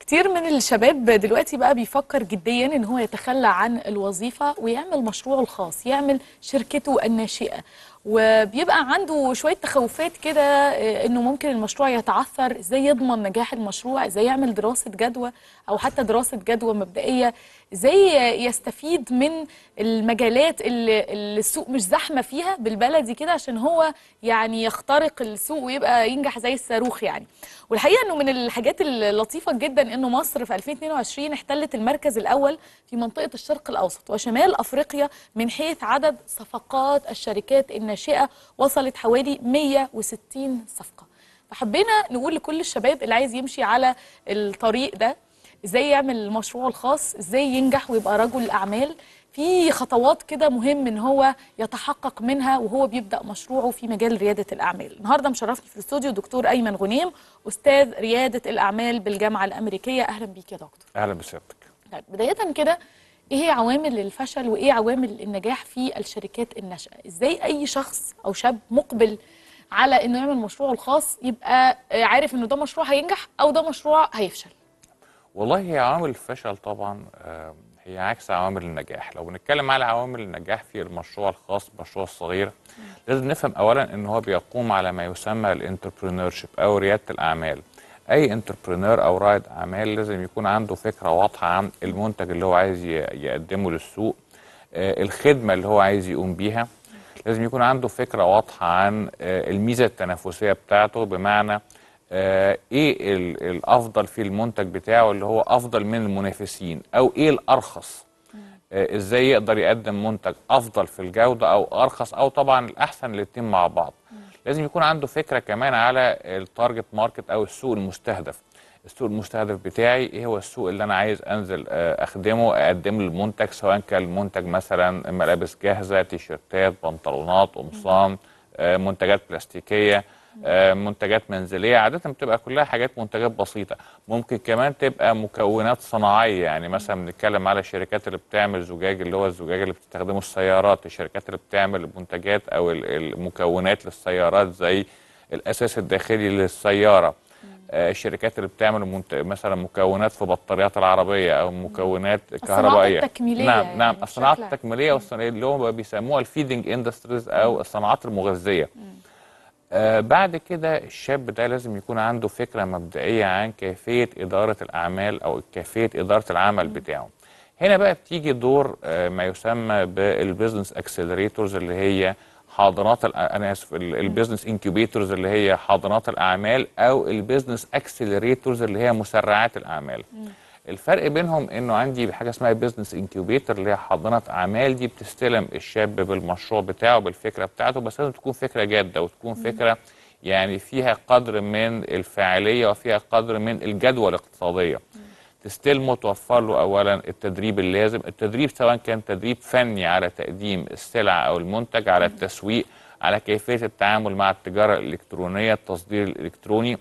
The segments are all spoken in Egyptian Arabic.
كتير من الشباب دلوقتي بقى بيفكر جديا ان هو يتخلى عن الوظيفة ويعمل مشروعه الخاص يعمل شركته الناشئة وبيبقى عنده شوية تخوفات كده آه، انه ممكن المشروع يتعثر ازاي يضمن نجاح المشروع ازاي يعمل دراسة جدوى او حتى دراسة جدوى مبدئية ازاي يستفيد من المجالات اللي اللي السوق مش زحمة فيها بالبلدي كده عشان هو يعني يخترق السوق ويبقى ينجح زي الصاروخ يعني والحقيقة انه من الحاجات اللطيفة جدا انه مصر في 2022 احتلت المركز الاول في منطقة الشرق الاوسط وشمال افريقيا من حيث عدد صفقات الشركات الناشئة وصلت حوالي 160 صفقة فحبينا نقول لكل الشباب اللي عايز يمشي على الطريق ده ازاي يعمل المشروع الخاص ازاي ينجح ويبقى رجل اعمال في خطوات كده مهم ان هو يتحقق منها وهو بيبدا مشروعه في مجال رياده الاعمال النهارده مشرفني في الاستوديو دكتور ايمن غنيم استاذ رياده الاعمال بالجامعه الامريكيه اهلا بيك يا دكتور اهلا بسيادتك طيب بدايه كده ايه هي عوامل الفشل وايه عوامل النجاح في الشركات الناشئه ازاي اي شخص او شاب مقبل على انه يعمل مشروعه الخاص يبقى عارف انه ده مشروع هينجح او ده مشروع هيفشل والله هي عوامل الفشل طبعا آه، هي عكس عوامل النجاح لو بنتكلم على عوامل النجاح في المشروع الخاص المشروع الصغير لازم نفهم اولا ان هو بيقوم على ما يسمى الانتربرينور او رياده الاعمال اي انتربرينور او رائد اعمال لازم يكون عنده فكره واضحه عن المنتج اللي هو عايز ي- يقدمه للسوق آه، الخدمه اللي هو عايز يقوم بيها لازم يكون عنده فكره واضحه عن آه، الميزه التنافسيه بتاعته بمعنى آه، ايه ال- الافضل في المنتج بتاعه اللي هو افضل من المنافسين او ايه الارخص آه، ازاي يقدر يقدم منتج افضل في الجوده او ارخص او طبعا الاحسن الاتنين مع بعض لازم يكون عنده فكره كمان على التارجت ماركت او السوق المستهدف السوق المستهدف بتاعي ايه هو السوق اللي انا عايز انزل آه، اخدمه اقدم له المنتج سواء كان المنتج مثلا ملابس جاهزه تيشيرتات بنطلونات قمصان آه، منتجات بلاستيكيه آه، منتجات منزليه عاده بتبقى كلها حاجات منتجات بسيطه ممكن كمان تبقى مكونات صناعيه يعني مثلا بنتكلم على الشركات اللي بتعمل زجاج اللي هو الزجاج اللي بتستخدمه السيارات الشركات اللي بتعمل منتجات او ال- المكونات للسيارات زي الاساس الداخلي للسياره آه، الشركات اللي بتعمل منت... مثلا مكونات في بطاريات العربيه او مكونات كهربائيه التكميلية نعم يعني نعم الصناعات بشكل عام. التكميليه والصناعيه اللي هم بيسموها الفيدنج اندستريز او الصناعات المغذيه آه بعد كده الشاب ده لازم يكون عنده فكره مبدئيه عن كيفيه اداره الاعمال او كيفيه اداره العمل بتاعه هنا بقى بتيجي دور آه ما يسمى بالبيزنس اكسلريتورز اللي هي حاضنات الأ- انا اسف البيزنس انكيوبيتورز اللي هي حاضنات الاعمال او البيزنس اكسلريتورز اللي هي مسرعات الاعمال الفرق بينهم انه عندي حاجه اسمها بيزنس انكيوبيتور اللي هي حاضنه اعمال دي بتستلم الشاب بالمشروع بتاعه بالفكره بتاعته بس لازم تكون فكره جاده وتكون فكره يعني فيها قدر من الفاعليه وفيها قدر من الجدوى الاقتصاديه تستلمه توفر له اولا التدريب اللازم التدريب سواء كان تدريب فني على تقديم السلعه او المنتج على التسويق على كيفيه التعامل مع التجاره الالكترونيه التصدير الالكتروني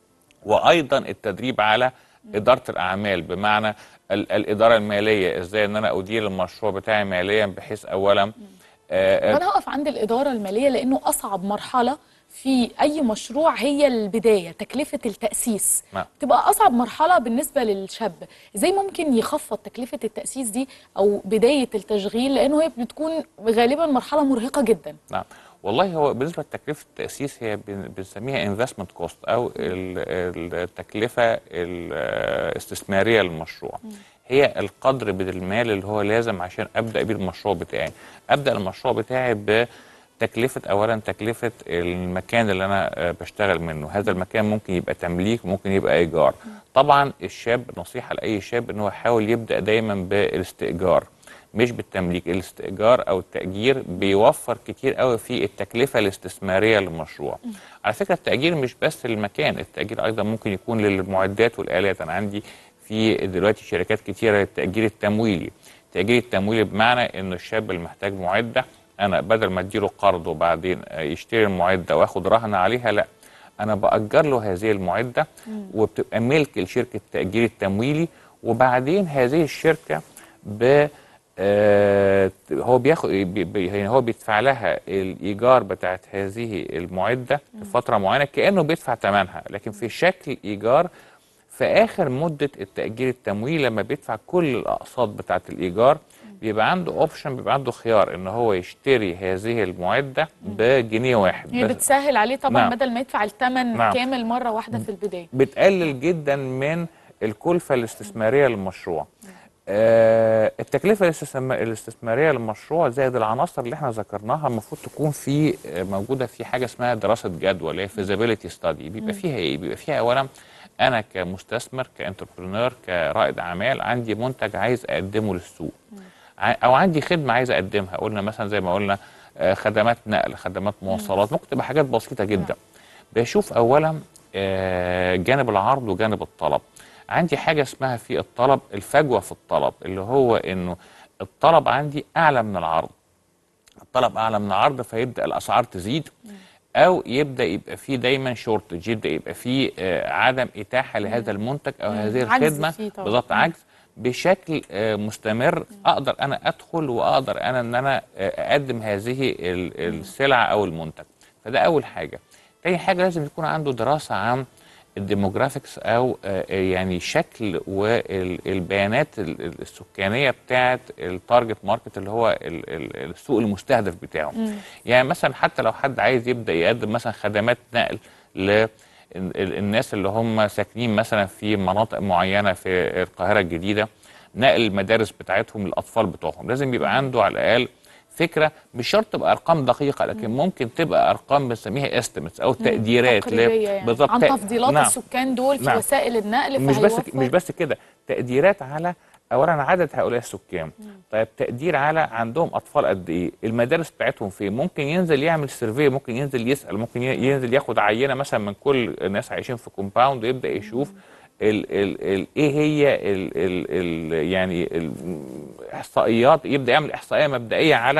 وايضا التدريب على اداره الاعمال بمعنى ال- الاداره الماليه ازاي ان انا ادير المشروع بتاعي ماليا بحيث اولا آه، وانا هقف عند الاداره الماليه لانه اصعب مرحله في اي مشروع هي البدايه تكلفه التاسيس نعم. تبقى اصعب مرحله بالنسبه للشاب ازاي ممكن يخفض تكلفه التاسيس دي او بدايه التشغيل لانه هي بتكون غالبا مرحله مرهقه جدا نعم والله هو بالنسبه لتكلفه التاسيس هي بن- بنسميها انفستمنت كوست او ال- التكلفه الاستثماريه للمشروع هي القدر من المال اللي هو لازم عشان ابدا بيه المشروع بتاعي ابدا المشروع بتاعي بتكلفه اولا تكلفه المكان اللي انا آه، بشتغل منه هذا المكان ممكن يبقى تمليك ممكن يبقى ايجار طبعا الشاب نصيحه لاي شاب ان هو يحاول يبدا دايما بالاستئجار مش بالتمليك الاستئجار او التاجير بيوفر كتير قوي في التكلفه الاستثماريه للمشروع على فكره التاجير مش بس للمكان التاجير ايضا ممكن يكون للمعدات والالات انا عندي في دلوقتي شركات كتيره للتاجير التمويلي التاجير التمويلي بمعنى انه الشاب اللي محتاج معده انا بدل ما اديله قرض وبعدين آه، يشتري المعده واخد رهن عليها لا انا باجر له هذه المعده وبتبقى ملك لشركه التاجير التمويلي وبعدين هذه الشركه ب آه، هو بياخد بي- بي- يعني هو بيدفع لها الايجار بتاعت هذه المعده لفتره معينه كانه بيدفع ثمنها لكن في شكل ايجار في اخر مده التاجير التمويلي لما بيدفع كل الاقساط بتاعه الايجار بيبقى عنده اوبشن بيبقى عنده خيار ان هو يشتري هذه المعده بجنيه واحد هي بس بتسهل عليه طبعا نعم. بدل ما يدفع الثمن نعم. كامل مره واحده في البدايه بتقلل جدا من الكلفه الاستثماريه للمشروع آه التكلفه الاستثم- الاستثماريه للمشروع زائد العناصر اللي احنا ذكرناها المفروض تكون في آه، موجوده في حاجه اسمها دراسه جدوى اللي هي فيزابيليتي ستادي بيبقى فيها ايه بيبقى فيها اولا انا كمستثمر كانتربرنور كرائد اعمال عندي منتج عايز اقدمه للسوق ع- او عندي خدمه عايز اقدمها قلنا مثلا زي ما قلنا آه، خدمات نقل خدمات مواصلات ممكن تبقى حاجات بسيطه جدا بشوف اولا آه، جانب العرض وجانب الطلب عندي حاجه اسمها في الطلب الفجوه في الطلب اللي هو انه الطلب عندي اعلى من العرض الطلب اعلى من العرض فيبدا الاسعار تزيد او يبدا يبقى فيه دايما شورتج يبدا يبقى فيه آه، عدم اتاحه لهذا المنتج او مم. هذه عجز الخدمه فيه طبعاً. بالظبط مم. عجز بشكل آه، مستمر اقدر انا ادخل واقدر انا ان انا آه، اقدم هذه ال- السلعه او المنتج فده اول حاجه تاني حاجه لازم يكون عنده دراسه عن الديموغرافيكس او آه، يعني شكل والبيانات ال- ال- السكانيه بتاعه التارجت ماركت اللي هو ال- ال- السوق المستهدف بتاعه يعني مثلا حتى لو حد عايز يبدا يقدم مثلا خدمات نقل ل ال- ال- الناس اللي هم ساكنين مثلا في مناطق معينه في القاهره الجديده نقل المدارس بتاعتهم للاطفال بتوعهم لازم يبقى عنده على الاقل فكره مش شرط تبقى ارقام دقيقه لكن ممكن تبقى ارقام بنسميها استيمتس او تقديرات ل- تقريبيه يعني بالظبط عن تق- تفضيلات نعم. السكان دول في نعم. وسائل النقل مش بس فهيوفر- مش بس كده تقديرات على اولا عدد هؤلاء السكان طيب تقدير على عندهم اطفال قد ايه المدارس بتاعتهم فين ممكن ينزل يعمل سيرفي ممكن ينزل يسال ممكن ي- ينزل ياخد عينه مثلا من كل الناس عايشين في كومباوند ويبدا يشوف ال ال ال ايه هي ال ال ال يعني الاحصائيات يبدا يعمل احصائيه مبدئيه على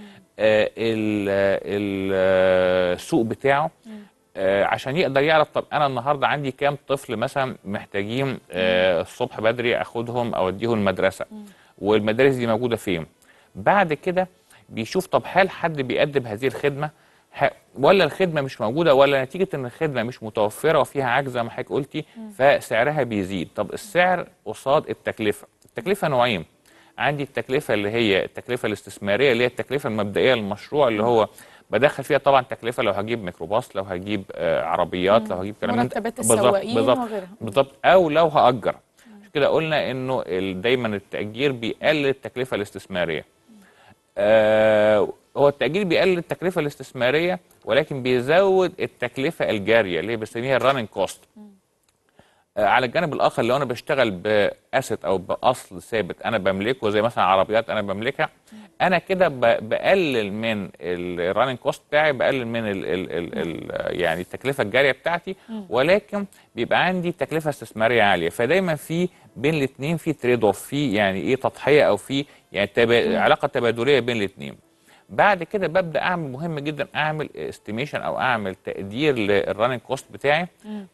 آه، ال- ال- آه، السوق بتاعه آه، عشان يقدر يعرف طب انا النهارده عندي كام طفل مثلا محتاجين آه، الصبح بدري اخدهم اوديهم المدرسه والمدارس دي موجوده فين بعد كده بيشوف طب هل حد بيقدم هذه الخدمه ه- ولا الخدمه مش موجوده ولا نتيجه ان الخدمه مش متوفره وفيها عجز زي ما حضرتك قلتي فسعرها بيزيد طب السعر قصاد التكلفه التكلفه نوعين عندي التكلفه اللي هي التكلفه الاستثماريه اللي هي التكلفه المبدئيه للمشروع اللي هو بدخل فيها طبعا تكلفه لو هجيب ميكروباص لو هجيب آه عربيات لو هجيب كلام من ده. مرتبات بالظبط- السواقين بالظبط وغيرها. بالظبط او لو هاجر عشان كده قلنا انه ال- دايما التاجير بيقلل التكلفه الاستثماريه آه هو التاجير بيقلل التكلفه الاستثماريه ولكن بيزود التكلفه الجاريه اللي هي بنسميها الراننج كوست آه، على الجانب الاخر لو انا بشتغل باسيت او باصل ثابت انا بملكه زي مثلا عربيات انا بملكها انا كده ب- بقلل من الراننج كوست بتاعي بقلل من ال ال ال ال يعني التكلفه الجاريه بتاعتي ولكن بيبقى عندي تكلفه استثماريه عاليه فدايما في بين الاثنين في تريد اوف في يعني ايه تضحيه او في يعني تبا علاقه تبادليه بين الاثنين بعد كده ببدا اعمل مهم جدا اعمل استيميشن او اعمل تقدير للراننج كوست بتاعي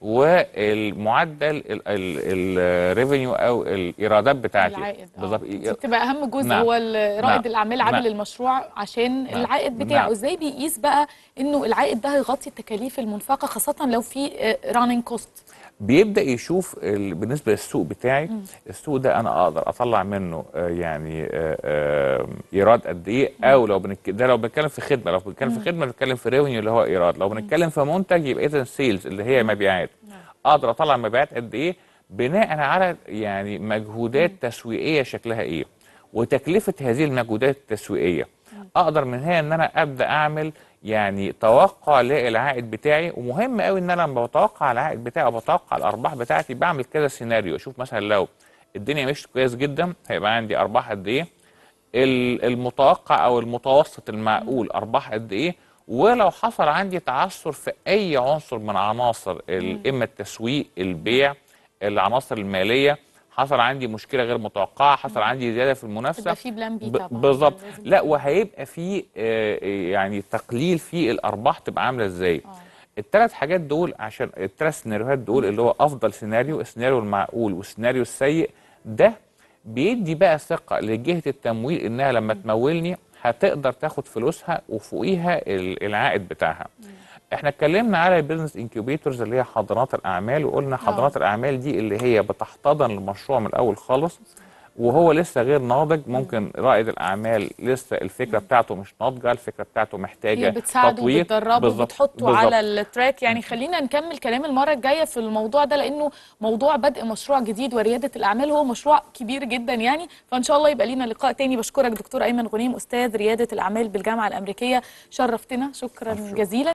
والمعدل الريفينيو او الايرادات بتاعتي العائد بالظبط دي بتبقى اهم جزء نعم. هو ال- رائد نعم. الاعمال عامل نعم. المشروع عشان نعم. العائد بتاعه نعم. ازاي بيقيس بقى انه العائد ده هيغطي التكاليف المنفقه خاصه لو في راننج كوست بيبدا يشوف ال- بالنسبه للسوق بتاعي السوق ده انا اقدر اطلع منه آه، يعني آه، آه، ايراد قد ايه او لو بنك... ده لو بنتكلم في خدمه لو بنتكلم في خدمه بنتكلم في ريفينيو اللي هو ايراد لو بنتكلم في منتج يبقى اذا سيلز اللي هي مبيعات اقدر اطلع مبيعات قد ايه بناء على يعني مجهودات تسويقيه شكلها ايه وتكلفه هذه المجهودات التسويقيه اقدر من هنا ان انا ابدا اعمل يعني توقع للعائد بتاعي ومهم قوي ان انا لما بتوقع العائد بتاعي او بتوقع الارباح بتاعتي بعمل كذا سيناريو اشوف مثلا لو الدنيا مشيت كويس جدا هيبقى عندي ارباح قد ايه ال- المتوقع او المتوسط المعقول ارباح قد ايه ولو حصل عندي تعثر في اي عنصر من عناصر ال- اما التسويق البيع العناصر الماليه حصل عندي مشكله غير متوقعه حصل عندي زياده في المنافسه تبقى في بلان بي ب- طبعا بالظبط لازم لا وهيبقى في آه، يعني تقليل في الارباح تبقى عامله ازاي الثلاث حاجات دول عشان الثلاث سيناريوهات دول اللي هو افضل سيناريو السيناريو المعقول والسيناريو السيء ده بيدي بقى ثقه لجهه التمويل انها لما تمولني هتقدر تاخد فلوسها وفوقيها ال- العائد بتاعها احنا اتكلمنا على البيزنس انكيوبيتورز اللي هي حاضنات الاعمال وقلنا حاضنات الاعمال دي اللي هي بتحتضن المشروع من الاول خالص وهو لسه غير ناضج ممكن رائد الاعمال لسه الفكره بتاعته مش ناضجه الفكره بتاعته محتاجه هي بتساعده تطوير وبتدربه بالظبط، وبتحطه بالظبط. على التراك يعني خلينا نكمل كلام المره الجايه في الموضوع ده لانه موضوع بدء مشروع جديد ورياده الاعمال هو مشروع كبير جدا يعني فان شاء الله يبقى لينا لقاء تاني بشكرك دكتور ايمن غنيم استاذ رياده الاعمال بالجامعه الامريكيه شرفتنا شكرا عفو. جزيلا